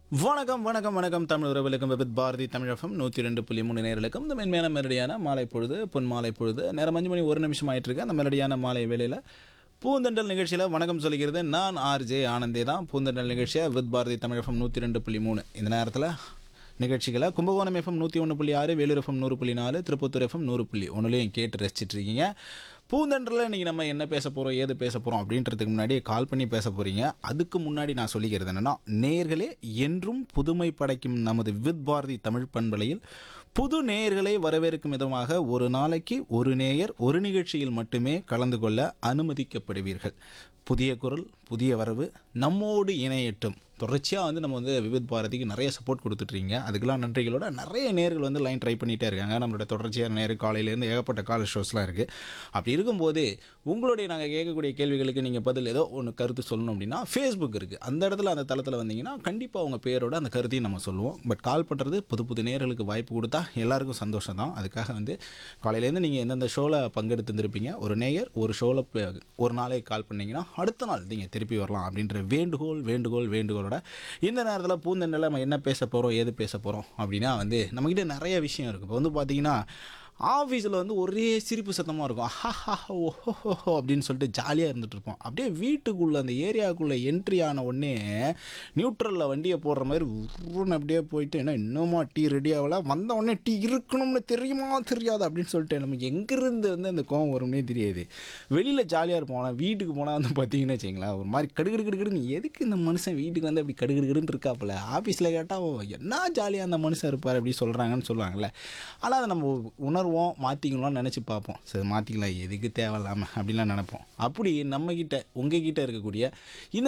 வணக்கம் வணக்கம் வணக்கம் தமிழ் உறவுகளுக்கும் வித் பாரதி தமிழகம் நூற்றி ரெண்டு புள்ளி மூணு நேர்களுக்கும் இந்த மென்மையான மெலடியான மாலை பொழுது பொன் மாலை பொழுது நேரம் அஞ்சு மணி ஒரு நிமிஷம் ஆயிட்டு இருக்கு அந்த மெலடியான மாலை வேளையில் பூந்தண்டல் நிகழ்ச்சியில் வணக்கம் சொல்லிக்கிறது நான் ஆர்ஜே ஆனந்தே தான் பூந்தண்டல் நிகழ்ச்சியை வித் பாரதி தமிழகம் நூற்றி ரெண்டு புள்ளி மூணு இந்த நேரத்தில் நிகழ்ச்சிகளை கும்பகோணம் எஃப்எம் நூற்றி ஒன்று புள்ளி ஆறு வேலூர் எஃப்எம் நூறு புள்ளி நாலு திருப்பத்தூர் எஃப்எம் நூறு புள்ளி ஒன்றுலையும் கேட்டு ரசிச்சிட்டு இருக்கீங்க பூந்தண்டரில் இன்றைக்கி நம்ம என்ன பேச போகிறோம் ஏது பேச போகிறோம் அப்படின்றதுக்கு முன்னாடி கால் பண்ணி பேச போகிறீங்க அதுக்கு முன்னாடி நான் சொல்லிக்கிறது என்னென்னா நேயர்களே என்றும் புதுமை படைக்கும் நமது வித் பாரதி தமிழ் பண்பலையில் புது நேயர்களை வரவேற்கும் விதமாக ஒரு நாளைக்கு ஒரு நேயர் ஒரு நிகழ்ச்சியில் மட்டுமே கலந்து கொள்ள அனுமதிக்கப்படுவீர்கள் புதிய குரல் புதிய வரவு நம்மோடு இணையட்டும் தொடர்ச்சியாக வந்து நம்ம வந்து விவித் பாரதிக்கு நிறைய சப்போர்ட் கொடுத்துட்ருக்கீங்க அதுக்கெல்லாம் நன்றிகளோட நிறைய நேர்கள் வந்து லைன் ட்ரை பண்ணிகிட்டே இருக்காங்க நம்மளோட தொடர்ச்சியான நேரம் காலையிலேருந்து ஏகப்பட்ட கால ஷோஸ்லாம் இருக்குது அப்படி இருக்கும்போது உங்களுடைய நாங்கள் கேட்கக்கூடிய கேள்விகளுக்கு நீங்கள் பதில் ஏதோ ஒன்று கருத்து சொல்லணும் அப்படின்னா ஃபேஸ்புக் இருக்குது அந்த இடத்துல அந்த தளத்தில் வந்தீங்கன்னா கண்டிப்பாக உங்கள் பேரோட அந்த கருத்தையும் நம்ம சொல்லுவோம் பட் கால் பண்ணுறது புது புது நேர்களுக்கு வாய்ப்பு கொடுத்தா எல்லாருக்கும் சந்தோஷம் தான் அதுக்காக வந்து காலையிலேருந்து நீங்கள் எந்தெந்த ஷோவில் பங்கெடுத்துருப்பீங்க ஒரு நேயர் ஒரு ஷோவில் ஒரு நாளைக்கு கால் பண்ணீங்கன்னா அடுத்த நாள் நீங்கள் திருப்பி வரலாம் அப்படின்ற வேண்டுகோள் வேண்டுகோள் வேண்டுகோளோட இந்த நேரத்தில் பூந்தெண்டில் நம்ம என்ன பேச போகிறோம் ஏது பேச போகிறோம் அப்படின்னா வந்து நம்மக்கிட்ட நிறைய விஷயம் இருக்குது இப்போ வந்து பார்த்தீங்கன்னா ஆஃபீஸில் வந்து ஒரே சிரிப்பு சத்தமாக இருக்கும் ஹஹா ஓஹோ அப்படின்னு சொல்லிட்டு ஜாலியாக இருந்துட்டு இருப்போம் அப்படியே வீட்டுக்குள்ளே அந்த ஏரியாவுக்குள்ளே என்ட்ரி ஆன உடனே நியூட்ரலில் வண்டியை போடுற மாதிரி உருன்னு அப்படியே போயிட்டு என்ன இன்னுமா டீ ரெடி ஆகல வந்த உடனே டீ இருக்கணும்னு தெரியுமா தெரியாது அப்படின்னு சொல்லிட்டு நமக்கு எங்கேருந்து வந்து அந்த கோவம் வரும்னே தெரியாது வெளியில் ஜாலியாக இருப்போம் ஆனால் வீட்டுக்கு போனால் வந்து பார்த்தீங்கன்னு வச்சிங்களேன் ஒரு மாதிரி கடுகடு கடுகடுன்னு எதுக்கு இந்த மனுஷன் வீட்டுக்கு வந்து அப்படி கடுகடுன்னு இருக்காப்புல ஆஃபீஸில் கேட்டால் என்ன ஜாலியாக அந்த மனுஷன் இருப்பார் அப்படி சொல்கிறாங்கன்னு சொல்லுவாங்கல்ல ஆனால் அதை நம்ம உணர்வோம் மாற்றிக்கணும்னு நினச்சி பார்ப்போம் சரி மாற்றிக்கலாம் எதுக்கு தேவையில்லாமல் அப்படின்லாம் நினைப்போம் அப்படி நம்மக்கிட்ட உங்ககிட்ட இருக்கக்கூடிய இந்த